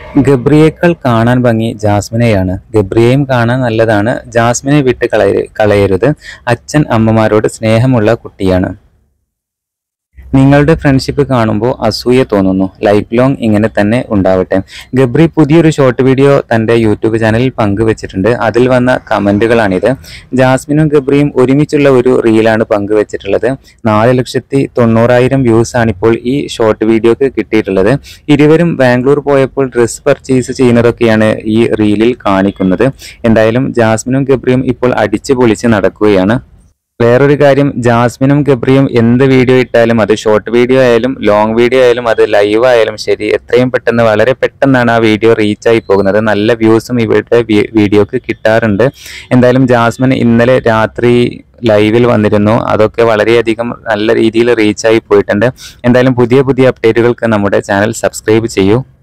ഗബ്രിയേക്കാൾ കാണാൻ ഭംഗി ജാസ്മിനെയാണ് ഗബ്രിയെയും കാണാൻ നല്ലതാണ് ജാസ്മിനെ വിട്ട് കളയ കളയരുത് അച്ഛൻ അമ്മമാരോട് സ്നേഹമുള്ള കുട്ടിയാണ് നിങ്ങളുടെ ഫ്രണ്ട്ഷിപ്പ് കാണുമ്പോൾ അസൂയ തോന്നുന്നു ലൈഫ് ലോങ് ഇങ്ങനെ തന്നെ ഉണ്ടാവട്ടെ ഗബ്രി പുതിയൊരു ഷോർട്ട് വീഡിയോ തന്റെ യൂട്യൂബ് ചാനലിൽ പങ്കുവച്ചിട്ടുണ്ട് അതിൽ വന്ന കമന്റുകളാണിത് ജാസ്മിനും ഗബ്രിയും ഒരുമിച്ചുള്ള ഒരു റീലാണ് പങ്കുവച്ചിട്ടുള്ളത് നാല് ലക്ഷത്തി തൊണ്ണൂറായിരം വ്യൂസ് ആണ് ഇപ്പോൾ ഈ ഷോർട്ട് വീഡിയോക്ക് കിട്ടിയിട്ടുള്ളത് ഇരുവരും ബാംഗ്ലൂർ പോയപ്പോൾ ഡ്രസ്സ് പർച്ചേസ് ചെയ്യുന്നതൊക്കെയാണ് ഈ റീലിൽ കാണിക്കുന്നത് എന്തായാലും ജാസ്മിനും ഗബ്രിയും ഇപ്പോൾ അടിച്ചു പൊളിച്ച് നടക്കുകയാണ് വേറൊരു കാര്യം ജാസ്മിനും ഗബ്രിയും എന്ത് വീഡിയോ ഇട്ടാലും അത് ഷോർട്ട് വീഡിയോ ആയാലും ലോങ് വീഡിയോ ആയാലും അത് ലൈവ് ആയാലും ശരി എത്രയും പെട്ടെന്ന് വളരെ പെട്ടെന്നാണ് ആ വീഡിയോ റീച്ച് ആയി പോകുന്നത് നല്ല വ്യൂസും ഇവരുടെ വി- വീഡിയോക്ക് കിട്ടാറുണ്ട് എന്തായാലും ജാസ്മിൻ ഇന്നലെ രാത്രി ലൈവിൽ വന്നിരുന്നു അതൊക്കെ വളരെയധികം നല്ല രീതിയിൽ റീച്ച് ആയി പോയിട്ടുണ്ട് എന്തായാലും പുതിയ പുതിയ അപ്ഡേറ്റുകൾക്ക് നമ്മുടെ ചാനൽ സബ്സ്ക്രൈബ് ചെയ്യൂ